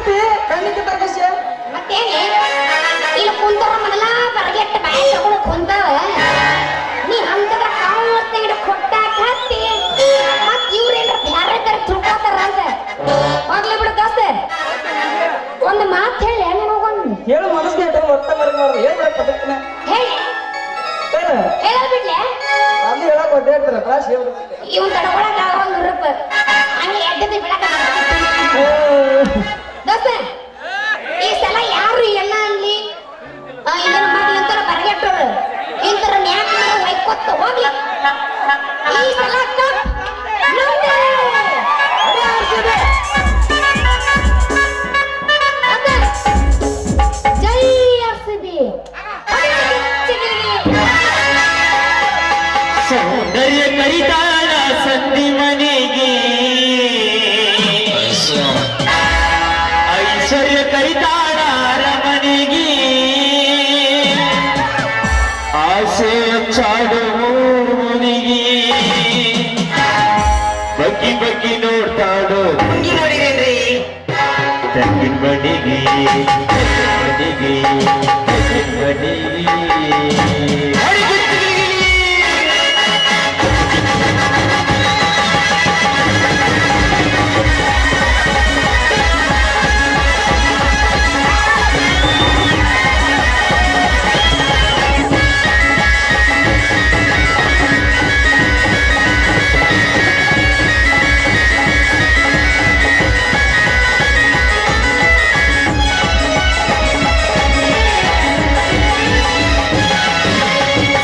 ಬರ್ತಿ ಕಣ್ಣಿಗೆ ತರ್ಕಸ್ಯ ಮತ್ತೇನೆ ಇಲ್ಲಿ ಕುಂತಾರ ಮೊದಲ ಬರಗೆಟ್ಟ ಬಾಯಿ ತಗೊಂಡು ಕುಂತಾವ ನೀ ಹಂಗದ ಕಾವಲ್ ತೆಗೆದು ಕೊಟ್ಟಾಕ ಹತ್ತಿ ಮತ್ ಇವ್ರೇನ ಬ್ಯಾರೆ ತರ ತಿಳ್ಕೊತಾರ ಅಂತ ಹೋಗ್ಲಿ ಬಿಡು ದೋಸ್ತ ಒಂದು ಮಾತು ಹೇಳಿ ನಿನಗೊಂದು ಹೇಳು ಮನಸ್ಸಿಗೆ ಇಟ್ಟು ಒಟ್ಟ ಮರಗಾಡ್ದು ಹೇಳ್ಬೇಡ ಪದಕ್ಕಿನ ಹೇಳಿ ಹೇಳ ಬಿಡ್ಲೆ ಅಲ್ಲಿ ಹೇಳಕ್ ಒಡ್ಡಾಡ್ತಾರ ಕ್ಲಾಸ್ ಹೇಳ್ಬೇಕು ಇವ್ ತಡ್ಕೊಳಕ ಒಂದು ರೂಪ ಹಂಗೆ ಎದ್ದದಿ ಬಿಡಕ ದೋಸ್ತ ಈ ಸಲ ಯಾರು ಎಲ್ಲ ಅಲ್ಲಿ ಆ, ಇದನ್ನ ಮಾಡಿ ಇಂತರ ಬರಗೆಟ್ಟರು ಇಂತರ ನ್ಯಾಕ್ ಒಯ್ಕೊತ್ತ ಹೋಗ್ಲಿ ಈ ಸಲ ಕಪ್ ನಮ್ದೇ. ಅದ, ಜೈ RCB. ಸೌಂದರ್ಯ ಕರಿತಾಳ ಸಂಧಿ ಮನೆಗೆ ಐಶ್ವರ್ಯ ಕರಿತಾಳ ಅರಮನೆಗೆ ಆಸೆ ಚಾಡು ಮುನಿಗೆ ಬಗ್ಗಿ ಬಗ್ಗಿ ನೋಡ್ತಾಡು ನೋಡಿದೇನ್ರಿ ತಂಗಿನ ಮನೆಗೆ ಮನೆಗೆ ಮನೆಗೆ ¡Ay,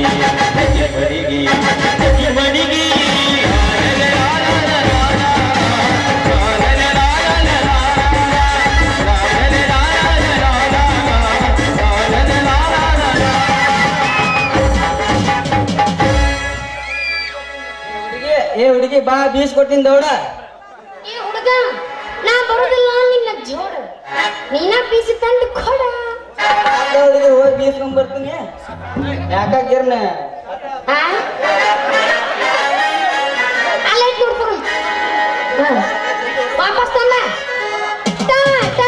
ತಗ್ಗಿ ಮಡಿಗಿ ತಗ್ಗಿ ಮಡಿಗಿ ಹುಡುಗಿ ಏ ಹುಡುಗಿ ಬಾ ಬೀಸ್ ಕೊಟ್ಟಿನ ದೌಡ ಏ ಹುಡುಗ ನಾ ಬರುದಿಲ್ಲ ನಿನ್ನ ಜೋಡ ನೀನ ಬೀಸಿ ತಂದು ಕೊಡ ಅಲ್ಲ ಹುಡುಗಿ ಹೋಗಿ ಬೀಸ್ಕೊಂಡ್ ಬರ್ತೀನಿ ಯಾಕಾಗಿರ್ನ ಆ? ಅಲ್ಲೇ ಇಟ್ ನೋಡ್ಕೊಡು. ಹಾ. ವಾಪಸ್ ತಂದ ಟಾ, ಟಾ.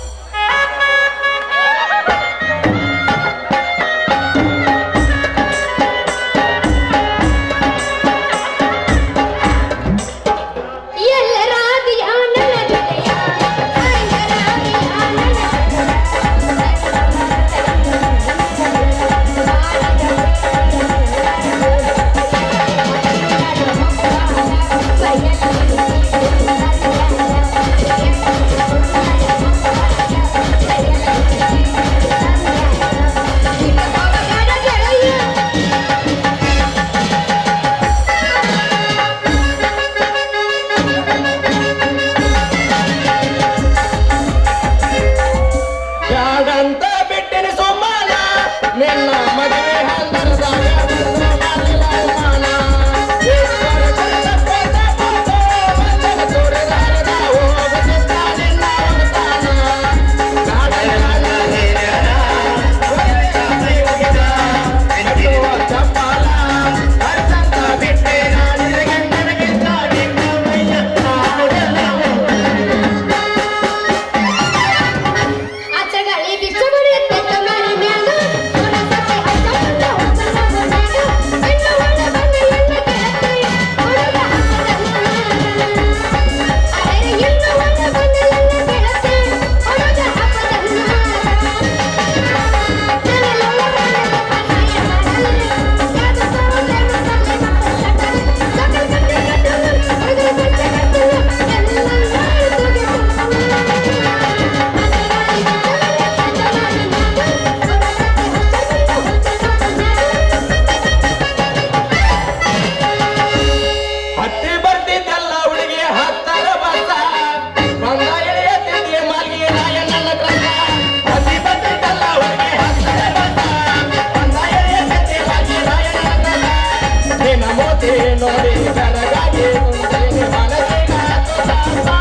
ಎಲ್ಲರಾದಿಯ ನನ್ನ ಜೊತೆಯ ಎಲ್ಲರಾದಿಯ ನನ್ನ ಯಾಗಂತ ಬಿಟ್ಟಿನ ಸೋಮಾನ ನಿನ್ನ ಮದುವೆ ಹಂದರದಾಗ ಬಂದು ಮಾಡಲಿಲ್ಲ ಅವಮಾನ. ಈಶ್ವರ ಚಂದ್ರಪ್ಪನ ಬಂದು ಬಂದನ ತೋರಿದಾರದ ಹೋಗುತ್ತಿದ್ದ ನಿನ್ನ ಅವತಾನ. ಕಾಡಲಾಗ ಕಟ್ಟುವ ಚಪ್ಪಾಲ, ಅರ್ಥಂತ ಬಿಟ್ಟೆ ನಾನಿನ ಗಂಡನಿಗಿಂತ ನಿನ್ನ ಮೈಯ ನಾಡಲ್ಲ. ಆಚೆಗಾಳಿ ಬಿಚ್ಚ ಬಡಿಯುತ್ತೆ ತಮ್ಮನ ಮ್ಯಾಗ. ಅವನ ಸತ್ತೆ ಹಚ್ಚ ಬಂದ ಹೊತ್ತನ ಮನ್ಯಾಗ. ಹೆಣ್ಣು ಒಳ ಬಂದ ಎಣ್ಣ ಗೆಳತಿ, ಹುಡುಗ ಹಬ್ಬದನ್ನ. ಅರೆ ಹೆಣ್ಣು ಒಳ ಬಂದ ಎಣ್ಣ ಗೆಳತಿ, ಹುಡುಗ ಹಬ್ಬದನ್ನ. ನನಲೊಳ ಬಂದ ಪನ್ನಾಯ ಮಾಡಲಿ. ಯಾದು ಸೌಂದರ್ಯ ಮಸಾಲೆ ಮಕ್ಕಳ ಸಕಲ ಕಟ್ಟಿ ಕಟ್ಟಲು, ಹುಡುಗರ ಬಟ್ಟೆ ಕಟ್ಟಲು, ಎಲ್ಲ ನಾಳು ತೂಗಿ ಹತ್ತಿ ಬರ್ತಿದ್ದಲ್ಲ ಹುಡುಗಿ ಹತ್ತರ ಬಸ್ಸ ಬಂದ ಎಳೆಯತ್ತಿದ್ದೆ ಮಲ್ಗಿ ರಾಯಣ್ಣನ ಕ್ರಮ ಹತ್ತಿ ಬರ್ತಿದ್ದಲ್ಲ ಹುಡುಗಿ ಹತ್ತರ ಬಸ್ಸ ಬಂದ ಎಳೆಯತ್ತಿದ್ದೆ ಮಲ್ಗಿ ರಾಯಣ್ಣನ ಕ್ರಮ ನಿನ್ನ ಮೋತಿ ನೋಡಿ ಬೆಳಗಾಗಿ ಕುಂತೀನಿ ಮನಸ್ಸಿನ ತುಸಪ್ಪ.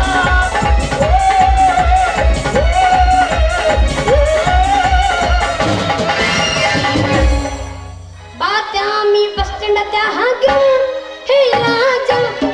ಬಾತ್ಯಾಮಿ ಬಸ್ ಸ್ಟ್ಯಾಂಡ್ ಅತ್ತ ಹಾಗೆ ಹೇ ರಾಜ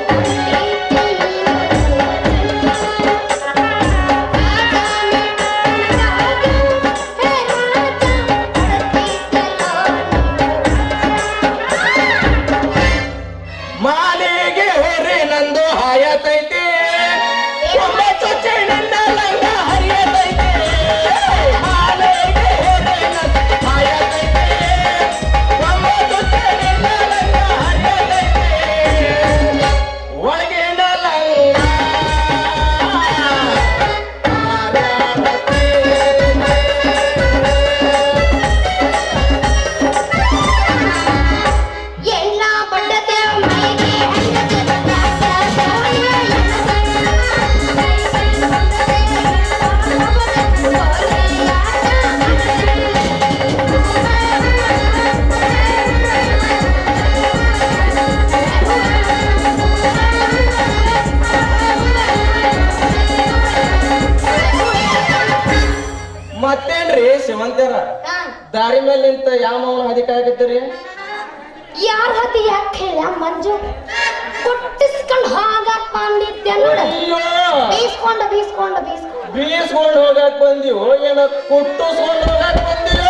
ಮಾಲಿಗೆ ಹೋರಿ ನಂದು ಹಾಯತೈತಿ ಒಮ್ಮೆ ಚುಚ್ಚಿ ನಿನ್ನ ಲಂಗ ಹರಿಯತೈತಿ ಮಾಲಿಗೆ ಹೋರಿ ನಂದು ಹಾಯತೈತಿ ಒಮ್ಮೆ ಚುಚ್ಚಿ ನಿನ್ನ ಲಂಗ ಹರಿಯತೈತಿ ಒಳಗಿನ ಲಂಗ ಎಲ್ಲ ಬಡ್ಡತೆ ಮೈಗೆ ಮತ್ತೇನ್ರಿ ಶಿವಂತರ ದಾರಿ ಮೇಲೆ ನಿಂತ ಯಾವ ಮಾವನ ಹದಿಕ ಆಗತ್ತೀರಿ ಯಾರ ಹತ್ತಿ ಯಾಕೆ ಹೇಳ ಮಂಜು ಕೊಟ್ಟಿಸ್ಕೊಂಡು ಹೋಗಕ್ ಬಂದಿದ್ದೆ ನೋಡ ಅಯ್ಯೋ ಬೀಸ್ಕೊಂಡ ಬೀಸ್ಕೊಂಡ ಬೀಸ್ಕೊಂಡ ಬೀಸ್ಕೊಂಡು ಹೋಗಕ್ ಬಂದಿವೋ ಏನ ಕುಟ್ಟಿಸ್ಕೊಂಡು ಹೋಗಕ್ ಬಂದಿವ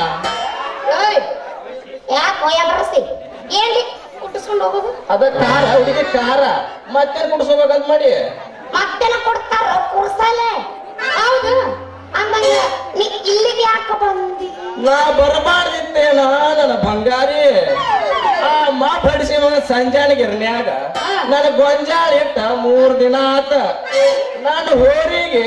ಯಾಕೆ ಒಯ್ಯ ಬರಸಿ ಏನ್ರಿ ಕುಟ್ಟಿಸ್ಕೊಂಡು ಹೋಗೋದು ಅದ ಕಾರ ಹುಡುಗಿ ಕಾರ ಮತ್ತೆ ಕುಡಿಸ್ಬೇಕಂತ ಮಾಡಿ ಮತ್ತೆನ ಕೊಡ್ತಾರ ಕುರ್ಸಲೆ ಹೌದು ಅಂದಂಗ ನೀ ಇಲ್ಲಿಗೆ ಯಾಕೆ ಬಂದಿ ನಾ ಬರಬಾರ್ದಿತ್ತೇನ ನನ್ನ ಬಂಗಾರಿ ಆ ಮಾತಾಡಿಸಿ ಮಗ ಸಂಜಾನಿಗೆ ಇರ್ನ್ಯಾಗ ನನ್ನ ಗೊಂಜಾಳ ಇಟ್ಟ ಮೂರ್ ದಿನ ಆತ ನಾನು ಹೋರಿಗೆ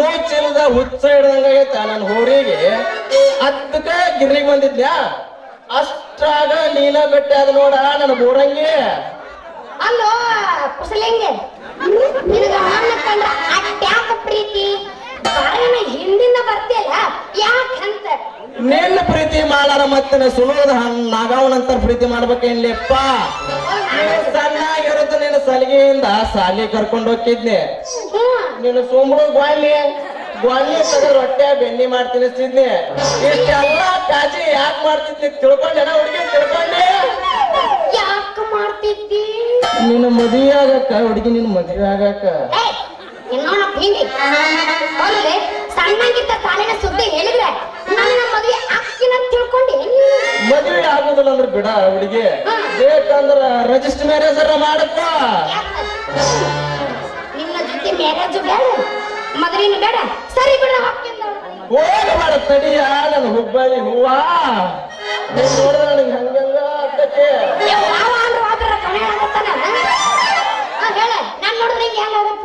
ನೋಚಿಲ್ದ ಹುಚ್ಚ ಹಿಡ್ದಂಗ ಆಗೈತ ನನ್ನ ಹೋರಿಗೆ ಅದಕ್ಕ ಗಿರ್ನಿಗ್ ಬಂದಿದ್ನ್ಯಾ ಅಷ್ಟ್ರಾಗ ನೀನ ಬೆಟ್ಟ ಅದ ನೋಡ ನನ್ನ ಬೋರಂಗಿ ಅಲ್ಲೋ ಕುಸಲಿಂಗ ನಿನಗ ನನ್ನ ಕಂಡ್ರ ಅಟ್ಯಾಕ ಪ್ರೀತಿ ಬಾರನ ಹಿಂದಿಂದ ಬರ್ತಿಯಲ್ಲ ಯಾಕಂತ ನಿನ್ನ ಪ್ರೀತಿ ಮಾಡಾರ ಮತ್ತೆ ಸುಣೋದ ನಾಗವನಂತರ ಪ್ರೀತಿ ಮಾಡ್ಬೇಕೇನ್ಲಿಪ್ಪ ನೀನು ಸಣ್ಣಾಗಿರುತ್ತೆ ನಿನ್ನ ಸಲಿಗೆಯಿಂದ ಸಾಲಿ ಕರ್ಕೊಂಡು ಹೋಗಿದ್ನಿ ಹ್ಮ್ ನೀನು ಸುಮ್ರು ಗ್ವಾಲಿ ಗ್ವಾಲಿ ತೆಗೆದು ರೊಟ್ಟೆ ಬೆನ್ನಿ ಮಾಡಿ ತಿನ್ನಿಸ್ತಿದ್ನಿ ಇಷ್ಟೆಲ್ಲ ಕಾಜಿ ಯಾಕೆ ಮಾಡ್ತಿದ್ನಿ ತಿಳ್ಕೊಂಡೆನ ಹುಡುಗಿ ತಿಳ್ಕೊಂಡೆ ಯಾಕ ಮಾಡ್ತಿದ್ದಿ ನಿನ್ನ ಮದುವೆ ಆಗಕ್ಕ ಹುಡುಗಿ ನಿನ್ನ ಮದುವೆ ಆಗಕ್ಕ ಏಯ್ ಇನ್ನೋಣ ಹಿಂಡಿ ಅಲ್ಲೇ ಸಣ್ಣಂಗಿದ್ದ ಸಾಲಿನ ಸುದ್ದಿ ಹೇಳಿದ್ರೆ ನನ್ನ ಮದುವೆ ಅಕ್ಕಿನ ತಿಳ್ಕೊಂಡಿ ಮದುವೆ ಆಗುದಿಲ್ಲ ಅಂದ್ರೆ ಬಿಡ ಹುಡುಗಿ ಬೇಕಂದ್ರ ರಿಜಿಸ್ಟರ್ ಮ್ಯಾರೇಜ್ ಮಾಡಕ್ಕ ನಿನ್ನ ಜೊತೆ ಮ್ಯಾರೇಜ್ ಬೇಡ ಮದುವೆನೂ ಬೇಡ ಸರಿ ಬಿಡ ಹಾಕಿಂದ ಹೋಗಬೇಡ ತಡಿಯ ನನ್ನ ಹುಬ್ಬಳ್ಳಿ ಹೂವ ನೀನ್ ನೋಡಿದ್ರೆ ನನಗೆ ಹಂಗಂಗ ಆಗ್ತೈತಿ ಯಾವ ಅಂದ್ರ ಹೋದ್ರ ಕಣೆ ಆಗತ್ತಾನ ಹಾ ಹೇಳ ನಾನ್ ನೋಡಿದ್ರೆ ಹಿಂಗೆ ಹೆಂಗಾಗತ್ತ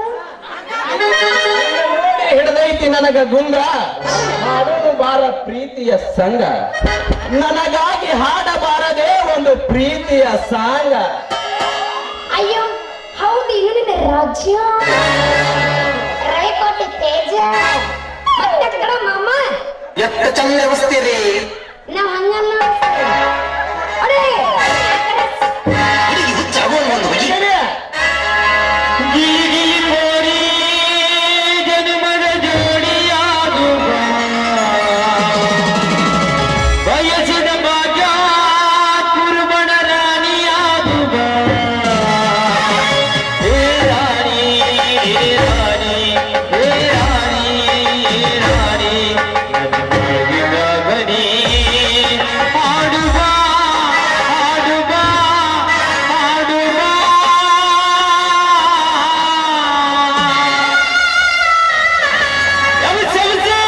ನೋಡಿ ಹಿಡ್ದೈತಿ ನನಗ ಗುಂಗ ಹಾಡೋನು ಬಾರ ಪ್ರೀತಿಯ ಸಂಗ ನನಗಾಗಿ ಹಾಡಬಾರದೆ ಒಂದು ಪ್ರೀತಿಯ ಸಾಂಗ ಅಯ್ಯೋ ಹೌದು ಇನ್ನು ನಿನ್ನ ರಾಜ್ಯ ರೈಕೋಟಿ ತೇಜ ಮತ್ತೆ ಕಡ ಮಾಮ ಎತ್ತ ಚಂದ ವ್ಯವಸ್ಥಿರಿ ನಾವ್ ಹಂಗಲ್ಲ ಅಡೇ ಹುಡುಗಿ ಹುಚ್ಚಾಗೋನ್ ಒಂದು ಹುಡುಗಿ ಹೇಳಿ. ಗಿಲಿ ಮೋರಿ ಜನ್ಮದ ಜೋಡಿಯಾಗುವ ಬಯಸಿದ ಭಾಗ್ಯ ಕುರುಬನ ರಾಣಿಯಾಗುವ ಹೇ ರಾಣಿ ಹೇ ರಾಣಿ ಹೇ ರಾಣಿ ಹೇ ರಾಣಿ ನನ್ನ ಮಗಿನ ಗನಿ ಹಾಡುವ ಹಾಡುವ ಹಾಡುವ ಎಬ್ಬಿಸು, ಎಬ್ಬಿಸು.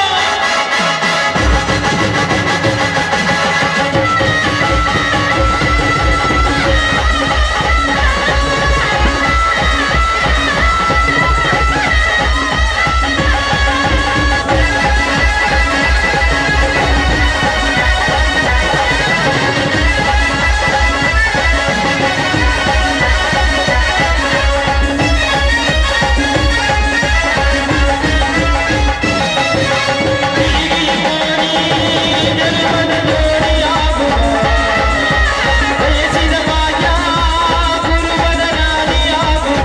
ಬಯಸಿದ ಭಾಗ್ಯ ಕುರುಬನ ರಾಣಿಯಾಗುವ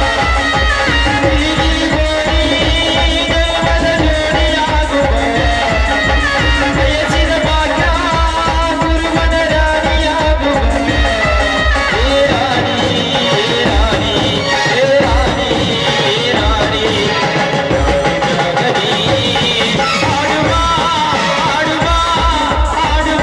ಗಿಲಿ ಗೋರಿ ಜನ್ಮದ ಜೋಡಿಯಾಗುವ ಬಯಸಿದ ಭಾಗ್ಯ ಕುರುಬನ ರಾಣಿಯಾಗುವ ಹೇ ರಾಣಿ ಹೇ ರಾಣಿ ಹೇ ರಾಣಿ ಹೇ ರಾಣಿ ಗಗನಿ ಹಾಡುವ ಹಾಡುವ ಹಾಡುವ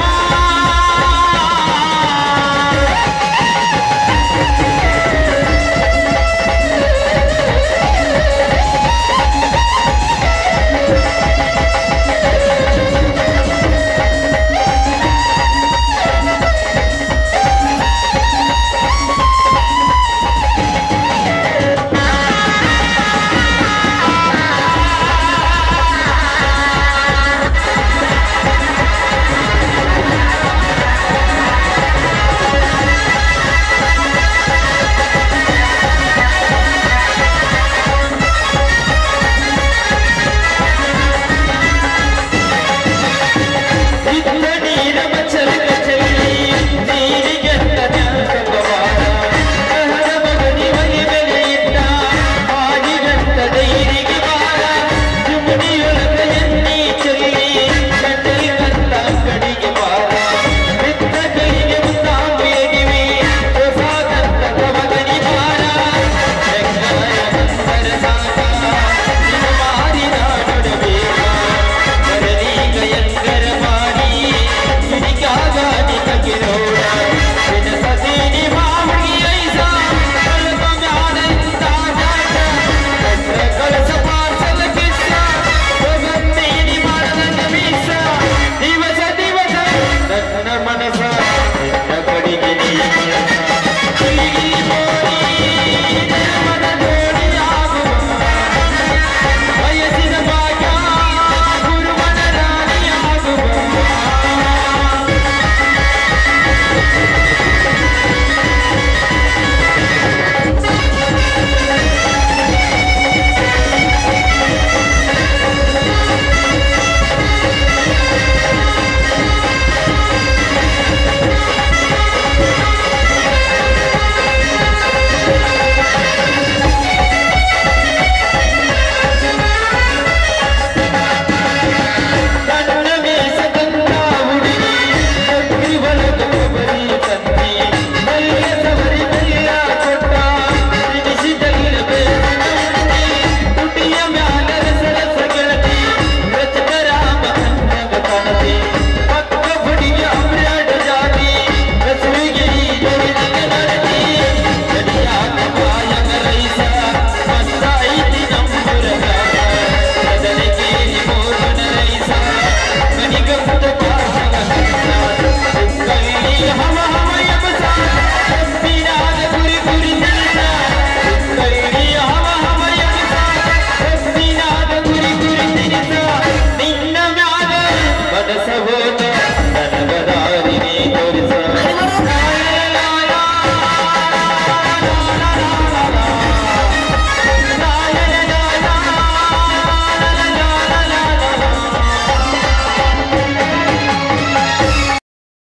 ಇದ್ದ ನೀರ ಮಚ್ಚಲಕ